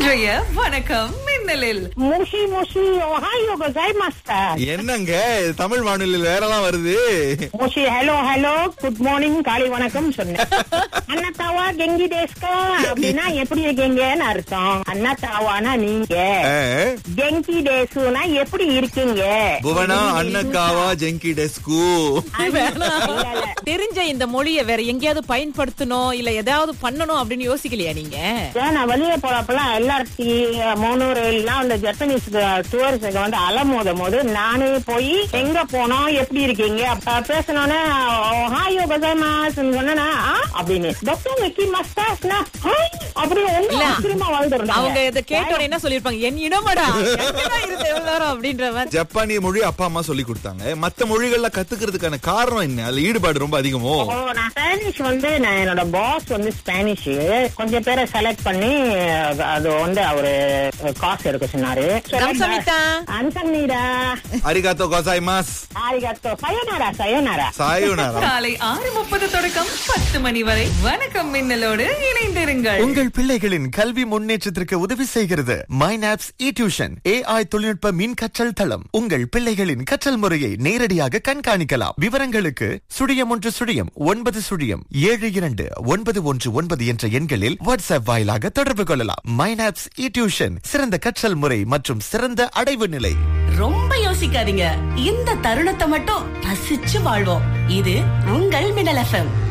இன்றைய வணக்கம் மின்னலில் முஷி முஷி ஓஹாயோ கோசாய்மாஸ்டா என்னங்க இது தமிழ் வானொலியில் வேறலாம் வருது முஷி ஹலோ ஹலோ குட் மார்னிங் காலை வணக்கம் சொன்னேன் அண்ணாத்தாவா கெங்கி டேஸ்கா அப்படின்னா எப்படி இருக்கீங்கன்னு அர்த்தம் அண்ணாத்தாவானா நீங்க ஆ, கெங்கி டேஸ்னா எப்படி இருக்கீங்க புவனா அன்னக்காவா ஜெங்கி டெஸ்கு இல்ல, இல்ல. தெரிஞ்ச இந்த மொழியை வேற எங்கேயாவது பயன்படுத்தணும் இல்ல ஏதாவது பண்ணணும் அப்படின்னு யோசிக்கலையா நீங்க ஏன் நான் வெளியே போறப்பெல்லாம் எல்ஆர்டி மோனூர் எல்லாம் அந்த ஜப்பனீஸ் டூரிஸ்டுக்கு வந்து அலமோதும் போது நானே போய் எங்க போனோம் எப்படி இருக்கீங்க அப்ப பேசணும்னா ஹாயோ கசாமாஸ் சொன்னா அப்படின்னு டாக்டர் வெக்கி மஸ்தாஸ்னா ஹாய் அப்படி ஒண்ணு இல்ல. ஆச்சரியமா வாழ்ந்துருந்தாங்க அவங்க இதை கேட்டோட என்ன சொல்லிருப்பாங்க என் இடமடா எங்கடா இருந்த எவ்வளவு நேரம் அப்படின்ற மாதிரி ஜப்பானிய மொழி அப்பா அம்மா சொல்லி கொடுத்தாங்க மத்த மொழிகள்ல கத்துக்கிறதுக்கான காரணம் என்ன அதுல ஈடுபாடு ரொம்ப அதிகமோ ஓ நான் ஸ்பானிஷ் வந்து நான் என்னோட பாஸ் வந்து ஸ்பானிஷ் கொஞ்சம் பேரை செலக்ட் பண்ணி அது வந்து அவரு காசு எடுக்க சொன்னாரு கம்சமிதா. அன்சன்னீடா அரிகாத்தோ கோசாய்மாஸ் ஆரிகாத்தோ சயோனாரா சயோனாரா சாயுனாரா காலை ஆறு முப்பது தொடக்கம் பத்து மணி வரை வணக்கம் மின்னலோடு இணைந்திருங்கள் உங்கள் பிள்ளைகளின் கல்வி முன்னேற்றத்திற்கு உதவி செய்கிறது மைனாப்ஸ் இ டியூஷன் ஏஐ தொழில்நுட்ப மின் கற்றல் தளம் உங்கள் பிள்ளைகளின் கற்றல் முறையை நேரடியாக கண்காணிக்கலாம் விவரங்களுக்கு சுழியம் ஒன்று சுழியம் ஒன்பது சுழியம் ஏழு இரண்டு ஒன்பது ஒன்று ஒன்பது என்ற எண்களில் வாட்ஸ்அப் வாயிலாக தொடர்பு கொள்ளலாம் மைனாப்ஸ் இ டியூஷன் சிறந்த கற்றல் முறை மற்றும் சிறந்த அடைவு நிலை ரொம்ப யோசிக்காதீங்க இந்த தருணத்தை மட்டும் ரசிச்சு வாழ்வோம் இது உங்கள் மின்னல் எஃப்எம்